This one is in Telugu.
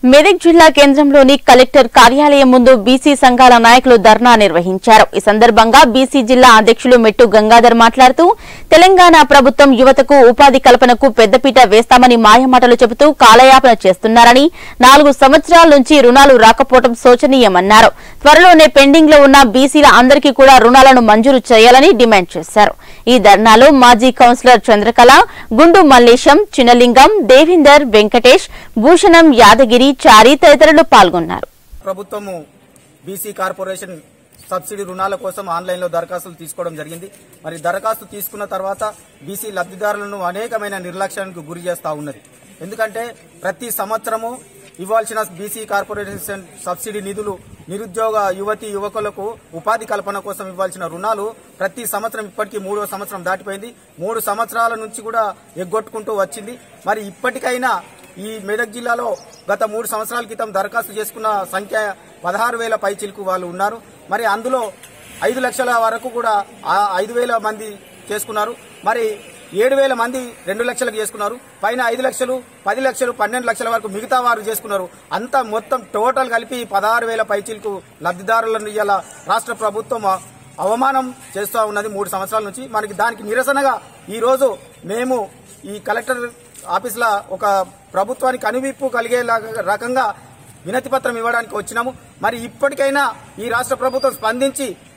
మెదక్ జిల్లా కేంద్రంలోని కలెక్టర్ కార్యాలయం ముందు బీసీ సంఘాల నాయకులు ధర్నా నిర్వహించారు ఈ సందర్భంగా బీసీ జిల్లా అధ్యక్షులు మెట్టు గంగాధర్ మాట్లాడుతూ తెలంగాణ ప్రభుత్వం యువతకు ఉపాధి కల్పనకు పెద్దపీట వేస్తామని మాయమాటలు చెబుతూ కాలయాపన చేస్తున్నారని నాలుగు సంవత్సరాల నుంచి రుణాలు రాకపోవడం శోచనీయమన్నారు త్వరలోనే పెండింగ్ లో ఉన్న బీసీల అందరికీ కూడా రుణాలను మంజూరు చేయాలని డిమాండ్ చేశారు ఈ ధర్నాలో మాజీ కౌన్సిలర్ చంద్రకళ గుండు మల్లేశం చినలింగం దేవిందర్ వెంకటేష్ భూషణం యాదగిరి చారి తదితరులు పాల్గొన్నారు ప్రభుత్వము బీసీ కార్పొరేషన్ సబ్సిడీ రుణాల కోసం ఆన్లైన్లో దరఖాస్తులు తీసుకోవడం జరిగింది మరి దరఖాస్తు తీసుకున్న తర్వాత బీసీ లబ్ధిదారులను అనేకమైన నిర్లక్ష్యానికి గురి చేస్తూ ఉన్నది ఎందుకంటే ప్రతి సంవత్సరము ఇవ్వాల్సిన బీసీ కార్పొరేషన్ సబ్సిడీ నిధులు నిరుద్యోగ యువతి యువకులకు ఉపాధి కల్పన కోసం ఇవ్వాల్సిన రుణాలు ప్రతి సంవత్సరం ఇప్పటికీ మూడో సంవత్సరం దాటిపోయింది మూడు సంవత్సరాల నుంచి కూడా ఎగ్గొట్టుకుంటూ వచ్చింది మరి ఇప్పటికైనా ఈ మెదక్ జిల్లాలో గత మూడు సంవత్సరాల క్రితం దరఖాస్తు చేసుకున్న సంఖ్య పదహారు వేల పైచిలకు వాళ్ళు ఉన్నారు మరి అందులో ఐదు లక్షల వరకు కూడా ఆ ఐదు వేల మంది చేసుకున్నారు మరి ఏడు వేల మంది రెండు లక్షలకు చేసుకున్నారు పైన ఐదు లక్షలు పది లక్షలు పన్నెండు లక్షల వరకు మిగతా వారు చేసుకున్నారు అంతా మొత్తం టోటల్ కలిపి పదహారు వేల పైచిలకు లబ్ధిదారులను ఇవాళ రాష్ట్ర ప్రభుత్వం అవమానం చేస్తూ ఉన్నది మూడు సంవత్సరాల నుంచి మనకి దానికి నిరసనగా ఈ రోజు మేము ఈ కలెక్టర్ ఆఫీసులో ఒక ప్రభుత్వానికి అనువిప్పు కలిగే రకంగా వినతి పత్రం ఇవ్వడానికి వచ్చినాము మరి ఇప్పటికైనా ఈ రాష్ట్ర ప్రభుత్వం స్పందించి